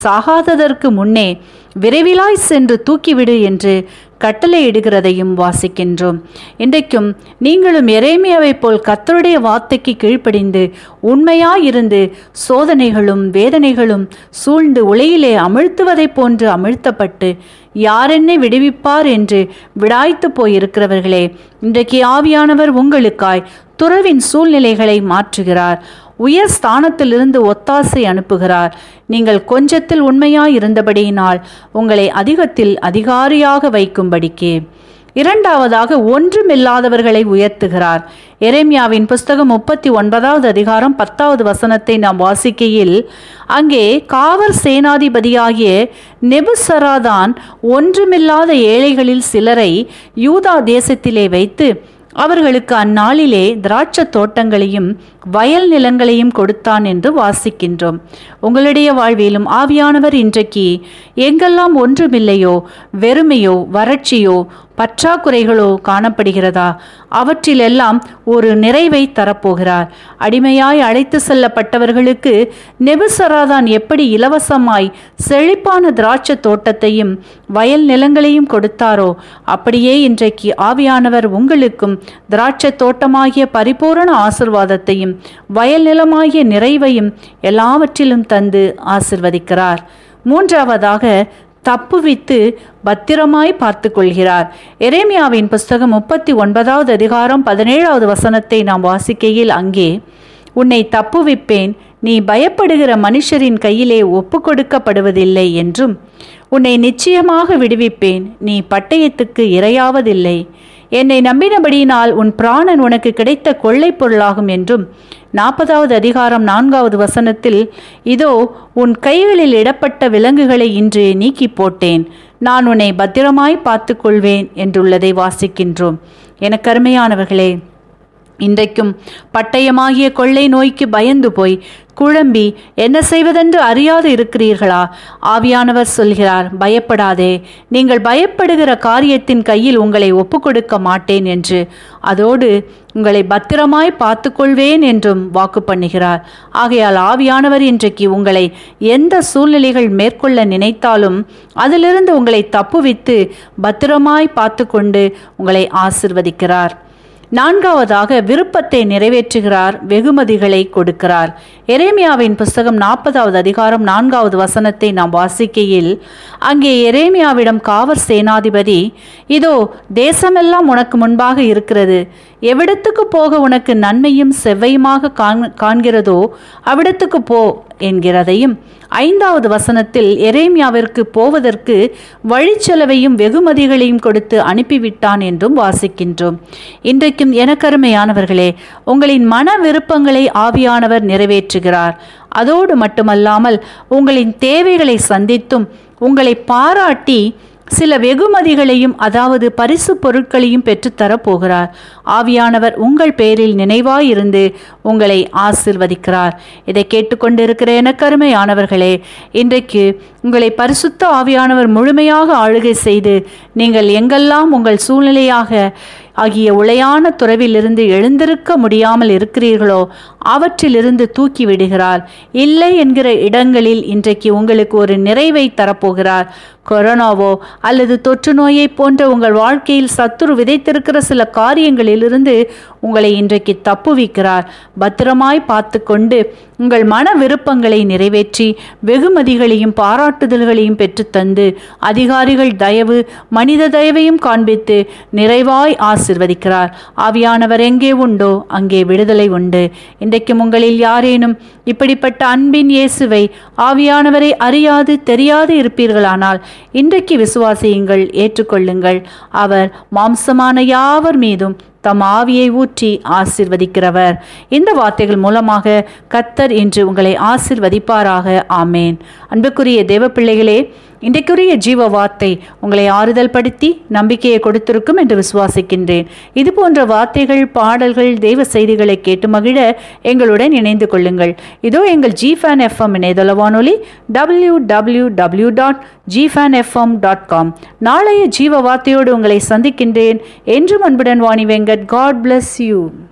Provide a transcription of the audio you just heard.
சாகாததற்கு முன்னே விரைவிலாய் சென்று தூக்கிவிடு என்று கட்டளையிடுகிறதையும் வாசிக்கின்றோம் இன்றைக்கும் நீங்களும் எரேமியாவைப் போல் கத்தருடைய வார்த்தைக்கு கீழ்ப்படிந்து உண்மையாயிருந்து சோதனைகளும் வேதனைகளும் சூழ்ந்து உலையிலே அமிழ்த்துவதைப் போன்று அமிழ்த்தப்பட்டு யார் என்னை விடுவிப்பார் என்று விடாய்த்து போயிருக்கிறவர்களே இன்றைக்கு ஆவியானவர் உங்களுக்காய் துறவின் சூழ்நிலைகளை மாற்றுகிறார் உயர் ஸ்தானத்திலிருந்து ஒத்தாசை அனுப்புகிறார் நீங்கள் கொஞ்சத்தில் உண்மையாய் இருந்தபடியினால் உங்களை அதிகத்தில் அதிகாரியாக வைக்கும்படிக்கு இரண்டாவதாக ஒன்றுமில்லாதவர்களை உயர்த்துகிறார் எரேமியாவின் புஸ்தகம் முப்பத்தி ஒன்பதாவது அதிகாரம் பத்தாவது வசனத்தை நாம் வாசிக்கையில் அங்கே காவல் சேனாதிபதியாகிய நெபுசராதான் ஒன்றுமில்லாத ஏழைகளில் சிலரை யூதா தேசத்திலே வைத்து அவர்களுக்கு அந்நாளிலே திராட்சை தோட்டங்களையும் வயல் நிலங்களையும் கொடுத்தான் என்று வாசிக்கின்றோம் உங்களுடைய வாழ்விலும் ஆவியானவர் இன்றைக்கு எங்கெல்லாம் ஒன்றுமில்லையோ வெறுமையோ வறட்சியோ பற்றாக்குறைகளோ காணப்படுகிறதா அவற்றிலெல்லாம் ஒரு நிறைவை தரப்போகிறார் அடிமையாய் அழைத்து செல்லப்பட்டவர்களுக்கு நெபுசராதான் எப்படி இலவசமாய் செழிப்பான திராட்சை தோட்டத்தையும் வயல் நிலங்களையும் கொடுத்தாரோ அப்படியே இன்றைக்கு ஆவியானவர் உங்களுக்கும் திராட்சை தோட்டமாகிய பரிபூரண ஆசிர்வாதத்தையும் வயல் நிலமாகிய நிறைவையும் எல்லாவற்றிலும் தந்து ஆசிர்வதிக்கிறார் மூன்றாவதாக தப்புவித்து பத்திரமாய் பார்த்து கொள்கிறார் எரேமியாவின் புஸ்தகம் முப்பத்தி ஒன்பதாவது அதிகாரம் பதினேழாவது வசனத்தை நாம் வாசிக்கையில் அங்கே உன்னை தப்புவிப்பேன் நீ பயப்படுகிற மனுஷரின் கையிலே ஒப்பு கொடுக்கப்படுவதில்லை என்றும் உன்னை நிச்சயமாக விடுவிப்பேன் நீ பட்டயத்துக்கு இரையாவதில்லை என்னை நம்பினபடியினால் உன் பிராணன் உனக்கு கிடைத்த கொள்ளைப் பொருளாகும் என்றும் நாற்பதாவது அதிகாரம் நான்காவது வசனத்தில் இதோ உன் கைகளில் இடப்பட்ட விலங்குகளை இன்று நீக்கி போட்டேன் நான் உன்னை பத்திரமாய் பார்த்து கொள்வேன் என்றுள்ளதை வாசிக்கின்றோம் எனக்கு அருமையானவர்களே இன்றைக்கும் பட்டயமாகிய கொள்ளை நோய்க்கு பயந்து போய் குழம்பி என்ன செய்வதென்று அறியாது இருக்கிறீர்களா ஆவியானவர் சொல்கிறார் பயப்படாதே நீங்கள் பயப்படுகிற காரியத்தின் கையில் உங்களை ஒப்புக்கொடுக்க மாட்டேன் என்று அதோடு உங்களை பத்திரமாய் பார்த்து கொள்வேன் என்றும் வாக்கு பண்ணுகிறார் ஆகையால் ஆவியானவர் இன்றைக்கு உங்களை எந்த சூழ்நிலைகள் மேற்கொள்ள நினைத்தாலும் அதிலிருந்து உங்களை தப்புவித்து பத்திரமாய் பார்த்து கொண்டு உங்களை ஆசிர்வதிக்கிறார் நான்காவதாக விருப்பத்தை நிறைவேற்றுகிறார் வெகுமதிகளை கொடுக்கிறார் எரேமியாவின் புஸ்தகம் நாற்பதாவது அதிகாரம் நான்காவது வசனத்தை நாம் வாசிக்கையில் அங்கே எரேமியாவிடம் காவல் சேனாதிபதி இதோ தேசமெல்லாம் உனக்கு முன்பாக இருக்கிறது எவ்விடத்துக்கு போக உனக்கு நன்மையும் செவ்வையுமாக காண் காண்கிறதோ அவ்விடத்துக்கு போ என்கிறதையும் ஐந்தாவது வசனத்தில் எரேமியாவிற்கு போவதற்கு வழிச்செலவையும் வெகுமதிகளையும் கொடுத்து அனுப்பிவிட்டான் என்றும் வாசிக்கின்றோம் இன்றைக்கும் எனக்கருமையானவர்களே உங்களின் மன விருப்பங்களை ஆவியானவர் நிறைவேற்றுகிறார் அதோடு மட்டுமல்லாமல் உங்களின் தேவைகளை சந்தித்தும் உங்களை பாராட்டி சில வெகுமதிகளையும் அதாவது பரிசு பொருட்களையும் பெற்றுத்தரப் போகிறார் ஆவியானவர் உங்கள் பேரில் நினைவாயிருந்து உங்களை ஆசிர்வதிக்கிறார் இதை கேட்டுக்கொண்டிருக்கிற எனக்கருமையானவர்களே இன்றைக்கு உங்களை பரிசுத்த ஆவியானவர் முழுமையாக ஆளுகை செய்து நீங்கள் எங்கெல்லாம் உங்கள் சூழ்நிலையாக ஆகிய உளையான துறவிலிருந்து எழுந்திருக்க முடியாமல் இருக்கிறீர்களோ அவற்றிலிருந்து தூக்கி விடுகிறார் இல்லை என்கிற இடங்களில் இன்றைக்கு உங்களுக்கு ஒரு நிறைவை தரப்போகிறார் கொரோனாவோ அல்லது தொற்று நோயை போன்ற உங்கள் வாழ்க்கையில் சத்துரு விதைத்திருக்கிற சில காரியங்களிலிருந்து உங்களை இன்றைக்கு தப்புவிக்கிறார் பத்திரமாய் பார்த்து கொண்டு உங்கள் மன விருப்பங்களை நிறைவேற்றி வெகுமதிகளையும் பாராட்டுதல்களையும் பெற்றுத்தந்து அதிகாரிகள் தயவு மனித தயவையும் காண்பித்து நிறைவாய் ஆசிர்வதிக்கிறார் ஆவியானவர் எங்கே உண்டோ அங்கே விடுதலை உண்டு இன்றைக்கும் உங்களில் யாரேனும் இப்படிப்பட்ட அன்பின் இயேசுவை ஆவியானவரை அறியாது தெரியாது இருப்பீர்களானால் இன்றைக்கு விசுவாசியுங்கள் ஏற்றுக்கொள்ளுங்கள் அவர் மாம்சமான யாவர் மீதும் தம் ஆவியை ஊற்றி ஆசிர்வதிக்கிறவர் இந்த வார்த்தைகள் மூலமாக கத்தர் இன்று உங்களை ஆசிர்வதிப்பாராக ஆமேன் அன்புக்குரிய தேவ பிள்ளைகளே இன்றைக்குரிய ஜீவ வார்த்தை உங்களை ஆறுதல் படுத்தி நம்பிக்கையை கொடுத்திருக்கும் என்று விசுவாசிக்கின்றேன் இது போன்ற வார்த்தைகள் பாடல்கள் தெய்வ செய்திகளை கேட்டு மகிழ எங்களுடன் இணைந்து கொள்ளுங்கள் இதோ எங்கள் ஜி ஃபேன் எஃப்எம் இணையதள வானொலி W W W dot gfan FM dot com நாளைய ஜீவ வார்த்தையோடு உங்களை சந்திக்கின்றேன் என்றும் அன்புடன் Vani Venkat God bless you